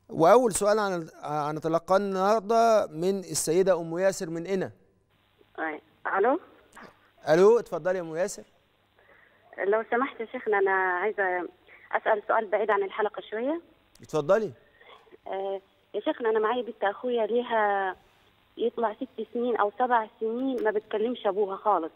واول سؤال عن هنتلقاه النهارده من السيده ام ياسر من قنا أي. الو الو اتفضلي يا ام ياسر لو سمحت يا شيخنا انا عايزه اسال سؤال بعيد عن الحلقه شويه اتفضلي آه يا شيخنا انا معايا بنت اخويا ليها يطلع ست سنين او سبع سنين ما بتكلمش ابوها خالص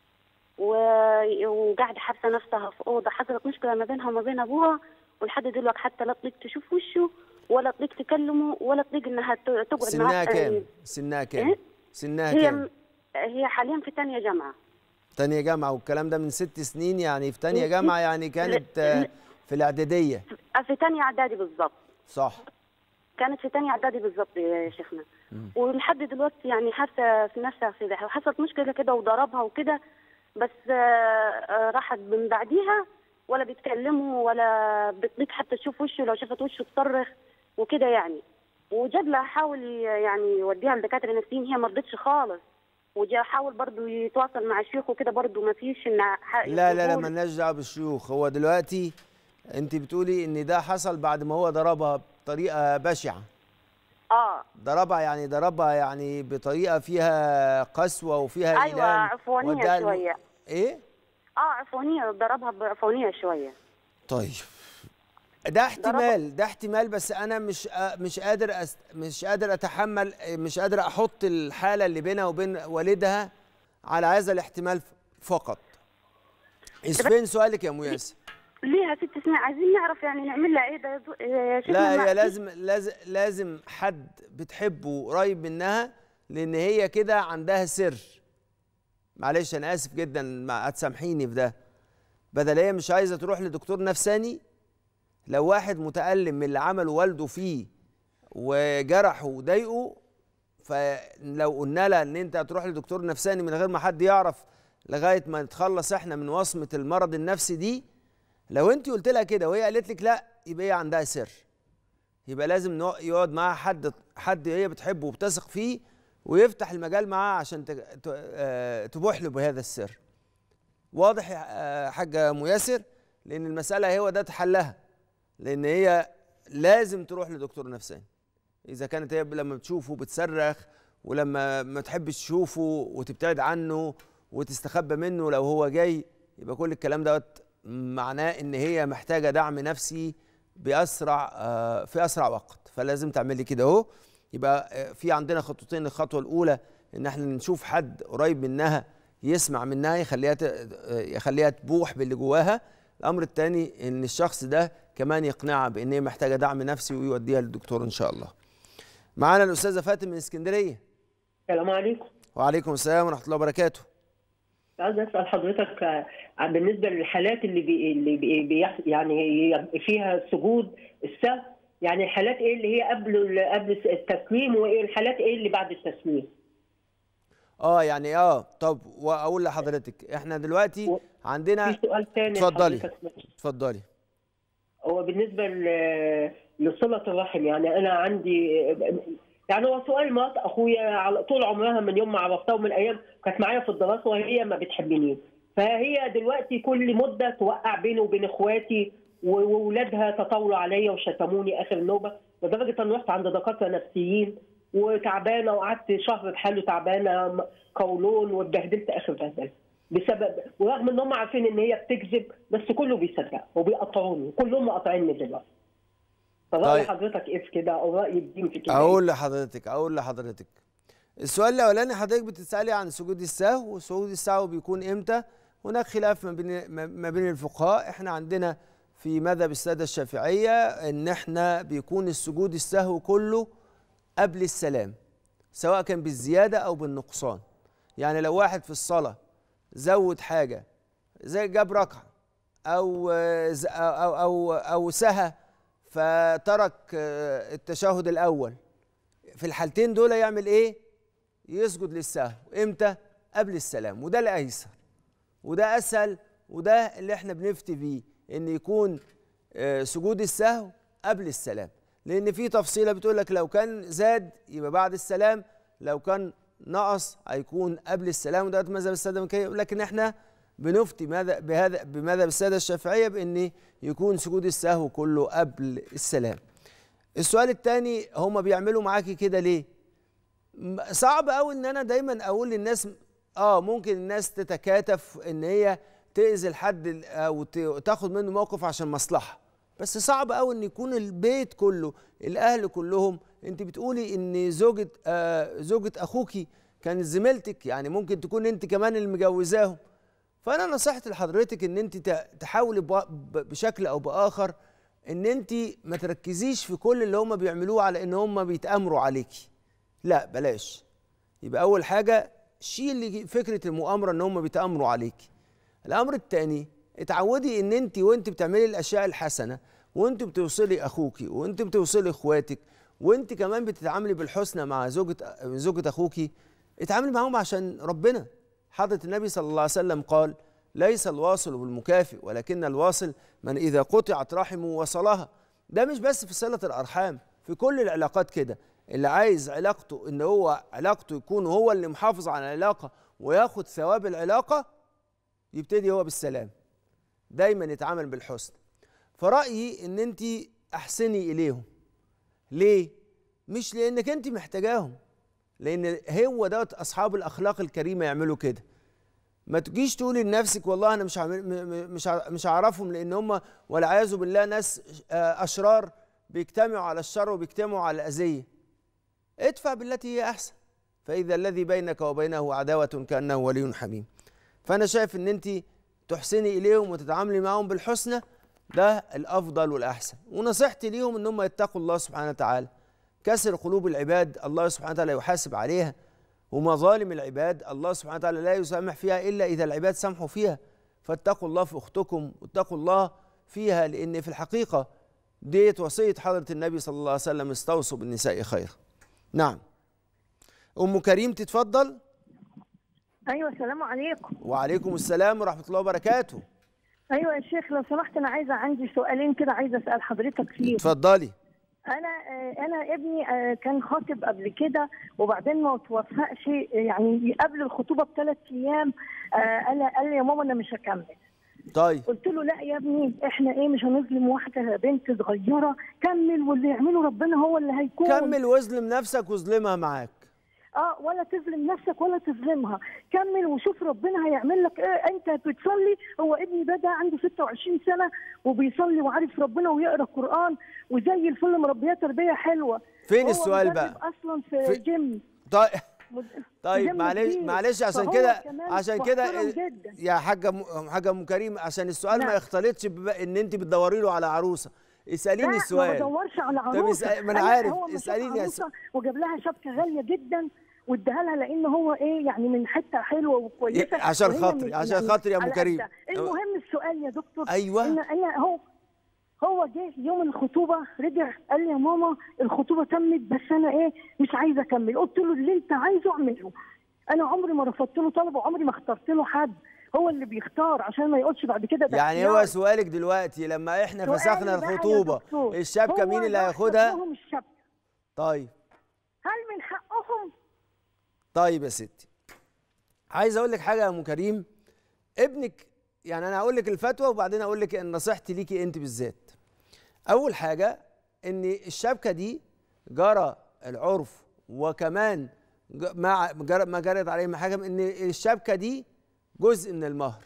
و- وقاعده حابسه نفسها في اوضه حصلت مشكله ما بينها وما بين ابوها ولحد دلوقتي حتى لا تطيق تشوف وشه ولا تطيق تكلمه ولا تطيق انها ت- تقعد سنها معاه كام سنها كام إيه؟ سنها هي كام هي حاليا في تانية جامعه تانية جامعة والكلام ده من ست سنين يعني في تانية جامعة يعني كانت لا- آه، في الإعدادية في تانية اعدادي بالظبط صح كانت في تانية اعدادي بالظبط يا شيخنا ولحد دلوقتي يعني حاسه في نفسها في حصلت مشكله كده وضربها وكده بس آه، آه، راحت من بعديها ولا بيتكلموا ولا بتطيق حتى تشوف وشه لو شافت وشه تصرخ وكده يعني وجاب لها حاول ي- يعني يوديها لدكاتره نفسيين هي ما رضتش خالص وجا حاول برضه يتواصل مع الشيخ وكده برضه ما فيش ان ح- لا لا لا يقول- مالناش دعوة بالشيوخ هو دلوقتي أنت بتقولي إن ده حصل بعد ما هو ضربها بطريقة بشعة اه ضربها يعني ضربها يعني بطريقة فيها قسوة وفيها ايوه إيلام عفوانيه وداها الم- شويه إيه؟ اه عفوانيه ضربها بعفوانيه شويه طيب ده احتمال ده احتمال بس انا مش آ- مش قادر أس مش قادر اتحمل مش قادر احط الحاله اللي بينها وبين والدها على هذا الاحتمال ف- فقط إيش فين سؤالك يا ام ياسر ليها ست سنين عايزين نعرف يعني نعمل لها ايه ده يا دو- يا شيخنا لا ما- هي لازم لازم لازم حد بتحبه قريب منها لان هي كده عندها سر معلش انا اسف جدا ما هتسامحيني في ده بدل هي مش عايزه تروح لدكتور نفساني لو واحد متألم من اللي عمله والده فيه وجرحه وضايقه فلو قلنا لها ان انت هتروح لدكتور نفساني من غير ما حد يعرف لغايه ما نتخلص احنا من وصمه المرض النفسي دي لو انت قلت لها كده وهي قالت لك لا يبقى هي عندها سر يبقى لازم نق- يقعد معاها حد حد هي بتحبه وبتثق فيه ويفتح المجال معاها عشان تج- ت- آه، تبوح له بهذا السر واضح يا آه، حاجه مياسر لان المساله هو ده حلها لان هي لازم تروح لدكتور نفساني اذا كانت هي لما بتشوفه بتصرخ ولما ما تحبش تشوفه وتبتعد عنه وتستخبى منه لو هو جاي يبقى كل الكلام دوت معناه ان هي محتاجه دعم نفسي باسرع آه، في اسرع وقت فلازم تعملي كده اهو يبقى آه، في عندنا خطوتين الخطوه الاولى ان احنا نشوف حد قريب منها يسمع منها يخليها ت- آه، يخليها تبوح باللي جواها الامر الثاني ان الشخص ده كمان يقنعها بان هي محتاجه دعم نفسي ويوديها للدكتور ان شاء الله معانا الاستاذه فاتن من اسكندريه السلام عليكم وعليكم السلام ورحمه الله وبركاته عايز اسال حضرتك آه، عن بالنسبه للحالات اللي بي اللي بي بيح- يعني هي فيها سجود السهو يعني الحالات ايه اللي هي قبل ال- قبل التسليم وايه الحالات ايه اللي بعد التسليم اه يعني اه طب واقول لحضرتك احنا دلوقتي و- عندنا في سؤال تاني اتفضلي. لحضرتك. اتفضلي هو بالنسبه ل- لصله الرحم يعني انا عندي يعني هو سؤال مرات اخويا على طول عمرها من يوم ما عرفتها ومن ايام كانت معايا في الدراسه وهي ما بتحبنيش فهي دلوقتي كل مده توقع بيني وبين اخواتي و- واولادها تطاولوا عليا وشتموني اخر نوبه لدرجه ان رحت عند دكاتره نفسيين وتعبانه وقعدت شهر بحاله تعبانه م- قولون واتبهدلت اخر بهدله بسبب ورغم ان هم عارفين ان هي بتكذب بس كله بيصدق وبيقطعوني كلهم مقاطعيني دلوقتي فرأي طيب. حضرتك ايه في كده او رأي الدين في كده إيه؟ اقول لحضرتك اقول لحضرتك السؤال الاولاني حضرتك بتسالي عن سجود السهو وسجود السهو بيكون امتى هناك خلاف ما بين ما- ما بين الفقهاء احنا عندنا في مذهب الساده الشافعيه ان احنا بيكون السجود السهو كله قبل السلام سواء كان بالزياده او بالنقصان يعني لو واحد في الصلاه زود حاجه زي جاب ركعه او ز- او او او سهى فترك آه، التشهد الاول في الحالتين دول يعمل ايه يسجد للسهو امتى قبل السلام وده الايسر وده اسهل وده اللي احنا بنفتي بيه ان يكون آه، سجود السهو قبل السلام لان في تفصيله بتقول لك لو كان زاد يبقى بعد السلام لو كان نقص هيكون قبل السلام وده مذهب الساده المالكيه لكن احنا بنفتي ماذا بهذا بمذهب الساده الشافعيه بان يكون سجود السهو كله قبل السلام السؤال الثاني هم بيعملوا معاكي كده ليه م- صعب قوي ان انا دايما اقول للناس اه ممكن الناس تتكاتف ان هي تاذي الحد ال- او ت- تاخد منه موقف عشان مصلحه بس صعب قوي ان يكون البيت كله الاهل كلهم انت بتقولي ان زوجة آه زوجة اخوكي كانت زميلتك يعني ممكن تكون انت كمان اللي مجوزاهم فانا نصيحتي لحضرتك ان انت ت- تحاولي بوا- ب- بشكل او باخر ان انت ما تركزيش في كل اللي هم بيعملوه على ان هم بيتامروا عليكي لا بلاش يبقى اول حاجه شيلي فكره المؤامره ان هم بيتامروا عليكي الامر الثاني اتعودي ان انت وانت بتعملي الاشياء الحسنه وانت بتوصلي اخوكي وانت بتوصلي اخواتك وانت كمان بتتعاملي بالحسنى مع زوجة زوجة اخوكي اتعاملي معاهم عشان ربنا حضرة النبي صلى الله عليه وسلم قال ليس الواصل بالمكافئ ولكن الواصل من اذا قطعت رحمه وصلها ده مش بس في صلة الارحام في كل العلاقات كده اللي عايز علاقته ان هو علاقته يكون هو اللي محافظ على العلاقة وياخد ثواب العلاقة يبتدي هو بالسلام دايما يتعامل بالحسن فرأيي ان انت احسني اليهم ليه مش لانك انت محتاجاهم لان هو دوت اصحاب الاخلاق الكريمه يعملوا كده ما تجيش تقولي لنفسك والله انا مش عامل م- م- مش ع- مش هعرفهم لان هم والعياذ بالله ناس آه، اشرار بيجتمعوا على الشر وبيجتمعوا على الاذيه ادفع بالتي هي احسن فاذا الذي بينك وبينه عداوه كانه ولي حميم فانا شايف ان انت تحسني اليهم وتتعاملي معهم بالحسنى ده الافضل والاحسن ونصيحتي ليهم ان هم يتقوا الله سبحانه وتعالى كسر قلوب العباد الله سبحانه وتعالى يحاسب عليها ومظالم العباد الله سبحانه وتعالى لا يسامح فيها الا اذا العباد سامحوا فيها فاتقوا الله في اختكم واتقوا الله فيها لان في الحقيقه ديت وصيه حضره النبي صلى الله عليه وسلم استوصوا بالنساء خيرا نعم ام كريم تتفضل ايوه السلام عليكم وعليكم السلام ورحمه الله وبركاته ايوه يا شيخ لو سمحت انا عايزه عندي سؤالين كده عايزه اسال حضرتك فيهم اتفضلي انا آه، انا ابني آه، كان خاطب قبل كده وبعدين ما توفقش آه، يعني قبل الخطوبه بثلاث ايام آه، قال قال لي يا ماما انا مش هكمل طيب قلت له لا يا ابني احنا ايه مش هنظلم واحده بنت صغيره كمل واللي يعمله ربنا هو اللي هيكون كمل واظلم نفسك واظلمها معاك اه ولا تظلم نفسك ولا تظلمها كمل وشوف ربنا هيعمل لك ايه انت بتصلي هو ابني ده ده عنده 26 سنه وبيصلي وعارف ربنا ويقرا قران وزي الفل مربيه تربيه حلوه فين هو السؤال مدرب بقى؟ اصلا في, في- جيم طيب مد- طيب جيم معلش كبير. معلش عشان فهو كده كمان عشان كده محترم جدا. يا حاجه م- حاجه ام كريم عشان السؤال ما نعم. يختلطش ببقى ان انت بتدوري له على عروسه اساليني لا ما السؤال بدورش على طب عروسه اسأل- ما أنا أنا- عارف. هو ما شاف اسأليني يا عروسة وجاب لها شبكه غاليه جدا واداها لها لان هو ايه يعني من حته حلوه وكويسه إيه، عشان وهي خاطري، من- عشان يعني خاطري يا أم على كريم. قدها. المهم السؤال يا دكتور أيوة. ان انا هو هو جه يوم الخطوبه رجع قال لي يا ماما الخطوبه تمت بس انا ايه مش عايزه اكمل قلت له اللي انت عايزه اعمله انا عمري ما رفضت له طلب وعمري ما اخترت له حد هو اللي بيختار عشان ما يقولش بعد كده ده يعني اختيار. هو سؤالك دلوقتي لما احنا سؤالي فسخنا بقى يا الخطوبه دكتور، الشبكه هو مين اللي راح هياخدها لهم الشبكه طيب هل من حقهم طيب يا ستي عايز اقول لك حاجه يا ام كريم ابنك يعني انا هقول لك الفتوى وبعدين اقول لك ان نصيحتي ليكي انت بالذات اول حاجه ان الشبكه دي جرى العرف وكمان ج- مع جر- ما جرت عليه محاكم ان الشبكه دي جزء من المهر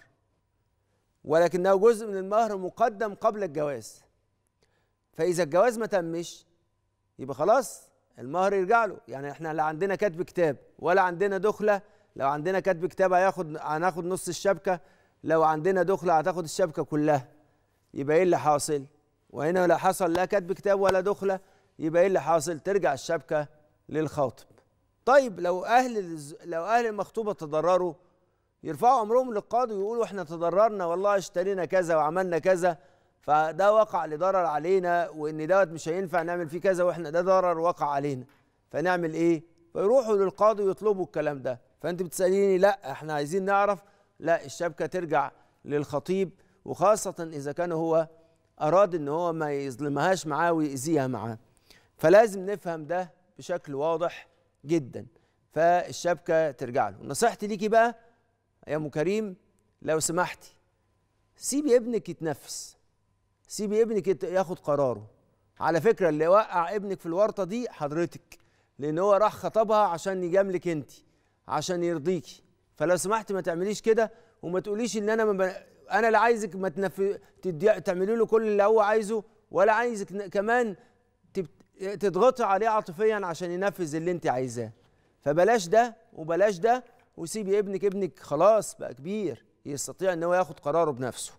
ولكنه جزء من المهر مقدم قبل الجواز فاذا الجواز ما تمش يبقى خلاص المهر يرجع له يعني احنا لا عندنا كتب كتاب ولا عندنا دخله لو عندنا كتب كتاب هياخد هناخد نص الشبكه لو عندنا دخله هتاخد الشبكه كلها يبقى ايه اللي حاصل وهنا لا حصل لا كتب كتاب ولا دخله يبقى ايه اللي حاصل ترجع الشبكه للخاطب طيب لو اهل الز- لو اهل المخطوبه تضرروا يرفعوا امرهم للقاضي ويقولوا احنا تضررنا والله اشترينا كذا وعملنا كذا فده وقع لضرر علينا وان دوت مش هينفع نعمل فيه كذا واحنا ده ضرر وقع علينا فنعمل ايه فيروحوا للقاضي ويطلبوا الكلام ده فانت بتساليني لا احنا عايزين نعرف لا الشبكه ترجع للخطيب وخاصه اذا كان هو اراد ان هو ما يظلمهاش معاه ويأذيها معاه فلازم نفهم ده بشكل واضح جدا فالشبكه ترجع له نصيحتي ليكي بقى يا ام كريم لو سمحتي سيبي ابنك يتنفس سيبي ابنك يت- ياخد قراره على فكره اللي وقع ابنك في الورطه دي حضرتك لان هو راح خطبها عشان يجاملك انت عشان يرضيكي فلو سمحت ما تعمليش كده وما تقوليش ان انا ما ب... انا لا عايزك ما تنف... تدي... تعملي له كل اللي هو عايزه ولا عايزك ن- كمان تب... تضغطي عليه عاطفيا عشان ينفذ اللي انت عايزاه فبلاش ده وبلاش ده وسيبي ابنك ابنك خلاص بقى كبير يستطيع ان هو ياخد قراره بنفسه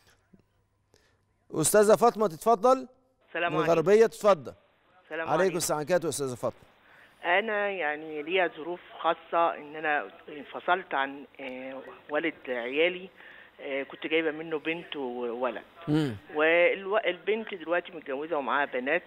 استاذه فاطمه تتفضل السلام من عليكم الغربيه تتفضل السلام عليكم عليكم السلام عليكم استاذه فاطمه انا يعني ليا ظروف خاصه ان انا انفصلت عن آه، والد عيالي آه، كنت جايبه منه بنت وولد امم والبنت دلوقتي متجوزه ومعاها بنات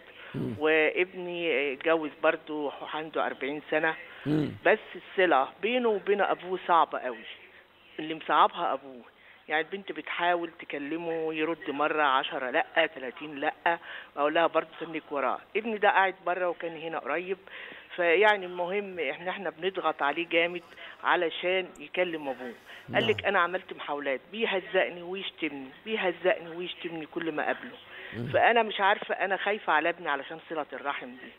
وابني آه، اتجوز برضه عنده 40 سنه امم بس الصله بينه وبين ابوه صعبه قوي اللي مصعبها ابوه يعني البنت بتحاول تكلمه يرد مرة عشرة لأ تلاتين لأ أقول لها برضه سنك وراه ابني ده قاعد بره وكان هنا قريب فيعني المهم احنا احنا بنضغط عليه جامد علشان يكلم ابوه قال لك انا عملت محاولات بيهزقني ويشتمني بيهزقني ويشتمني كل ما اقابله فانا مش عارفه انا خايفه على ابني علشان صله الرحم دي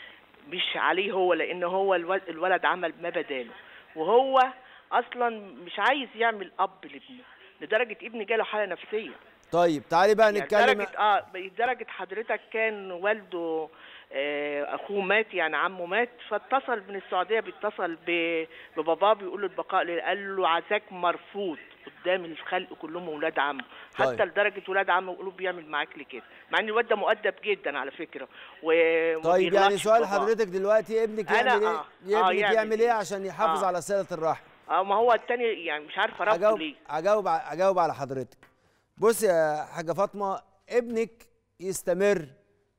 مش عليه هو لان هو الولد, الولد عمل ما بداله وهو اصلا مش عايز يعمل اب لابنه لدرجه ابني جاله حاله نفسيه طيب تعالي بقى يعني نتكلم درجة اه لدرجة حضرتك كان والده آه اخوه مات يعني عمه مات فاتصل من السعودية بيتصل ب- بباباه بيقول له البقاء لله قال له عزاك مرفوض قدام الخلق كلهم ولاد عمه حتى طيب. لدرجة ولاد عمه يقولوا بيعمل معاك ليه كده مع ان الواد ده مؤدب جدا على فكرة و طيب يعني سؤال حضرتك دلوقتي ابنك أنا- يعمل ايه آه، ابنك آه، يعمل يعمل ايه إيه؟ عشان يحافظ آه. على صله الرحم اه ما هو التاني يعني مش عارفة ربطه اجاوب ليه اجاوب ع- اجاوب على حضرتك بص يا حاجه فاطمه ابنك يستمر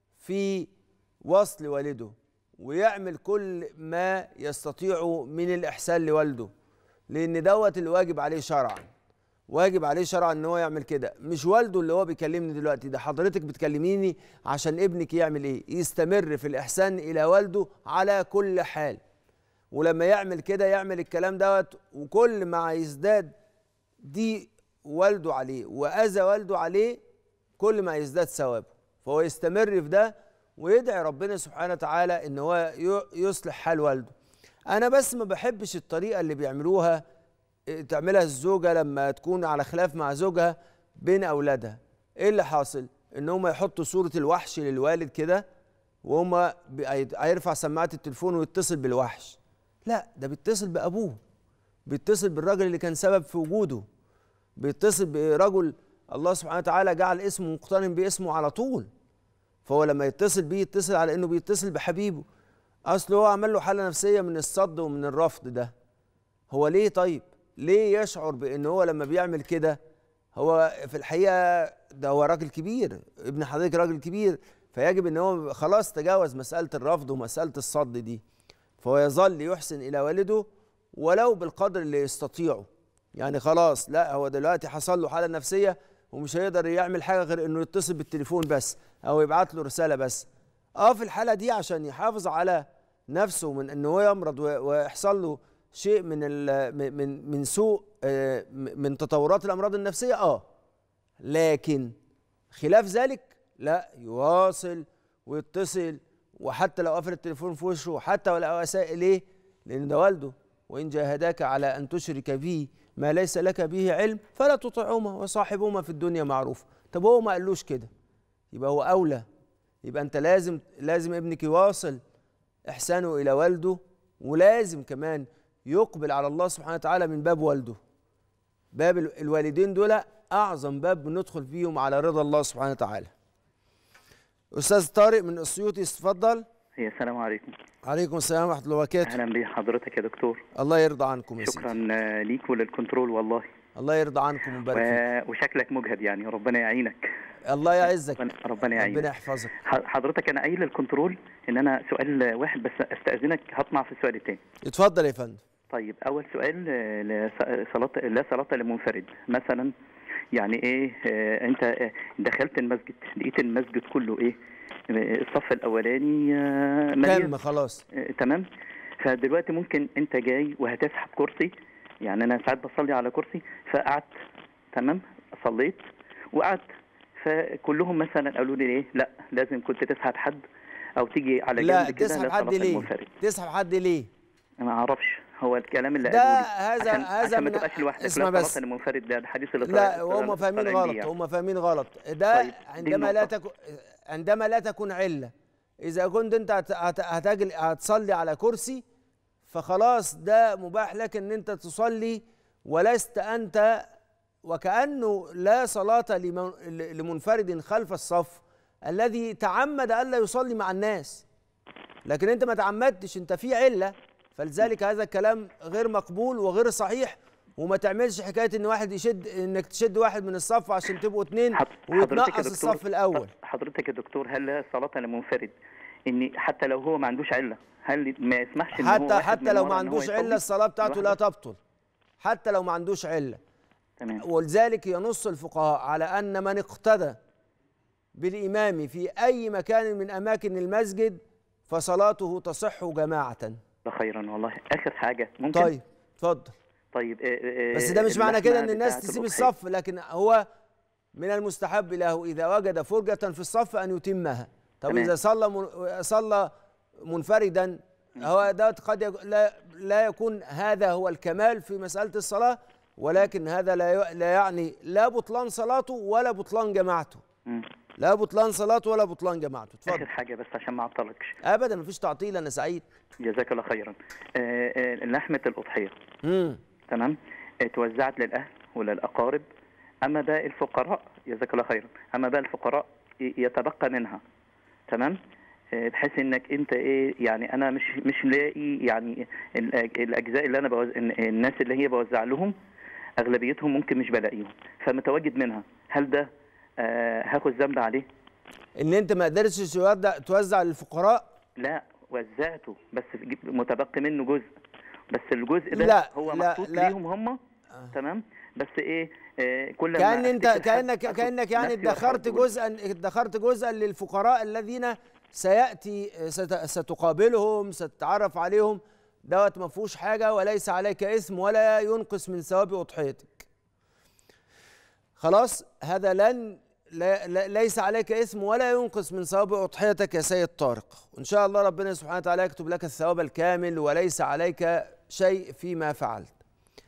في وصل والده ويعمل كل ما يستطيعه من الاحسان لوالده لان دوت اللي واجب عليه شرعا واجب عليه شرعا ان هو يعمل كده مش والده اللي هو بيكلمني دلوقتي ده حضرتك بتكلميني عشان ابنك يعمل ايه يستمر في الاحسان الى والده على كل حال ولما يعمل كده يعمل الكلام دوت وكل ما يزداد دي والده عليه واذى والده عليه كل ما يزداد ثوابه فهو يستمر في ده ويدعي ربنا سبحانه وتعالى ان هو ي- يصلح حال والده انا بس ما بحبش الطريقه اللي بيعملوها إيه، تعملها الزوجه لما تكون على خلاف مع زوجها بين اولادها ايه اللي حاصل ان هم يحطوا صوره الوحش للوالد كده وهم بي- هي- هيرفع سماعه التليفون ويتصل بالوحش لا ده بيتصل بابوه بيتصل بالراجل اللي كان سبب في وجوده بيتصل برجل الله سبحانه وتعالى جعل اسمه مقترن باسمه على طول فهو لما يتصل بيه يتصل على انه بيتصل بحبيبه اصل هو عمل له حاله نفسيه من الصد ومن الرفض ده هو ليه طيب ليه يشعر بان هو لما بيعمل كده هو في الحقيقه ده هو راجل كبير ابن حضرتك راجل كبير فيجب ان هو خلاص تجاوز مساله الرفض ومساله الصد دي فهو يظل يحسن الى والده ولو بالقدر اللي يستطيعه يعني خلاص لا هو دلوقتي حصل له حاله نفسيه ومش هيقدر يعمل حاجه غير انه يتصل بالتليفون بس او يبعت له رساله بس اه في الحاله دي عشان يحافظ على نفسه من ان هو يمرض و- ويحصل له شيء من ال- من- من من سوء آه، م- من تطورات الامراض النفسيه اه لكن خلاف ذلك لا يواصل ويتصل وحتى لو قفل التليفون في وشه وحتى ولو اساء اليه لان ده والده وان جاهداك على ان تشرك بي ما ليس لك به علم فلا تطعهما وصاحبهما في الدنيا معروف طب هو ما قالوش كده يبقى هو اولى يبقى انت لازم لازم ابنك يواصل احسانه الى والده ولازم كمان يقبل على الله سبحانه وتعالى من باب والده باب ال- الوالدين دول اعظم باب بندخل فيهم على رضا الله سبحانه وتعالى استاذ طارق من اسيوطي اتفضل هي السلام عليكم عليكم السلام ورحمه الله وبركاته اهلا بحضرتك يا دكتور الله يرضى عنكم يا سيدي شكرا آه، ليك وللكنترول والله الله يرضى عنكم ويبارك فيك و... وشكلك مجهد يعني ربنا يعينك الله يعزك ربنا- ربنا يعينك ربنا يحفظك ح- حضرتك انا قايل للكنترول ان انا سؤال واحد بس استاذنك هطمع في السؤال الثاني اتفضل يا فندم طيب اول سؤال آه، لص- صلاه لا صلاه لمنفرد مثلا يعني ايه آه، انت آه، دخلت المسجد لقيت المسجد كله ايه آه، الصف الاولاني آه، مليان كلمه خلاص آه، تمام فدلوقتي ممكن انت جاي وهتسحب كرسي يعني انا ساعات بصلي على كرسي فقعدت تمام صليت وقعدت فكلهم مثلا قالوا لي ايه لا لازم كنت تسحب حد او تيجي على لا جنب كده تسحب لا حد صلاة ليه المنفرد تسحب حد ليه ما اعرفش هو الكلام اللي ده قالوا لي هذا- عشان هذا عشان ما من- تبقاش لوحدك اسمع لا بس. صلاة المنفرد ده الحديث اللي لا طالع- هم فاهمين طالعين بيه غلط يعني. هم فاهمين غلط ده طيب، دي عندما لا النقطة. تكون عندما لا تكون علة إذا كنت أنت هت- هت- هتجل هتصلي على كرسي فخلاص ده مباح لك أن أنت تصلي ولست أنت وكأنه لا صلاة لمن- لمنفرد خلف الصف الذي تعمد ألا يصلي مع الناس لكن أنت ما تعمدتش أنت في علة فلذلك هذا الكلام غير مقبول وغير صحيح وما تعملش حكايه ان واحد يشد انك تشد واحد من الصف عشان تبقوا اتنين حض- حضرتك يا ويتنقص دكتور- الصف الاول حضرتك يا دكتور هل لها صلاة لمنفرد ان حتى لو هو ما عندوش عله هل ما يسمحش ان هو حتى واحد حتى من لو ورا ما إن هو عندوش يصلي عله الصلاه بتاعته لا لوحده؟ تبطل حتى لو ما عندوش عله تمام ولذلك ينص الفقهاء على ان من اقتدى بالامام في اي مكان من اماكن المسجد فصلاته تصح جماعه ده خيرا والله اخر حاجه ممكن طيب اتفضل طيب آه، آه، بس ده مش معنى اللحمة كده ان الناس بتاعة تسيب الأضحية. الصف لكن هو من المستحب له اذا وجد فرجه في الصف ان يتمها طب تمام. اذا صلى من- صلى منفردا هو ده قد يك- لا لا يكون هذا هو الكمال في مساله الصلاه ولكن هذا لا ي- لا يعني لا بطلان صلاته ولا بطلان جماعته مم. لا بطلان صلاته ولا بطلان جماعته اخر اتفضل حاجه بس عشان ما اعطلكش ابدا مفيش تعطيل انا سعيد جزاك الله خيرا آه، آه، لحمه الاضحيه امم تمام آه، توزعت للاهل وللاقارب اما بقى الفقراء جزاك الله خيرا اما بقى الفقراء ي- يتبقى منها تمام آه، بحيث انك انت ايه يعني انا مش مش لاقي يعني الأج- الاجزاء اللي انا بوز... الن- الناس اللي هي بوزع لهم اغلبيتهم ممكن مش بلاقيهم فمتواجد منها هل ده آه هاخد ذنب عليه ان انت ما قدرتش توزع توزع للفقراء لا وزعته بس جيب- متبقي منه جزء بس الجزء ده لا، هو لا، محطوط لا. ليهم هم تمام بس ايه آه كل ما كان انت أفتكر كانك حد- كانك يعني نفسي وأرفع ادخرت الجزء. جزءا ادخرت جزءا للفقراء الذين سياتي ست- ستقابلهم ستتعرف عليهم دوت ما فيهوش حاجه وليس عليك اثم ولا ينقص من ثواب اضحيتك خلاص هذا لن لا لا- ليس عليك اثم ولا ينقص من ثواب اضحيتك يا سيد طارق وان شاء الله ربنا سبحانه وتعالى يكتب لك الثواب الكامل وليس عليك شيء فيما فعلت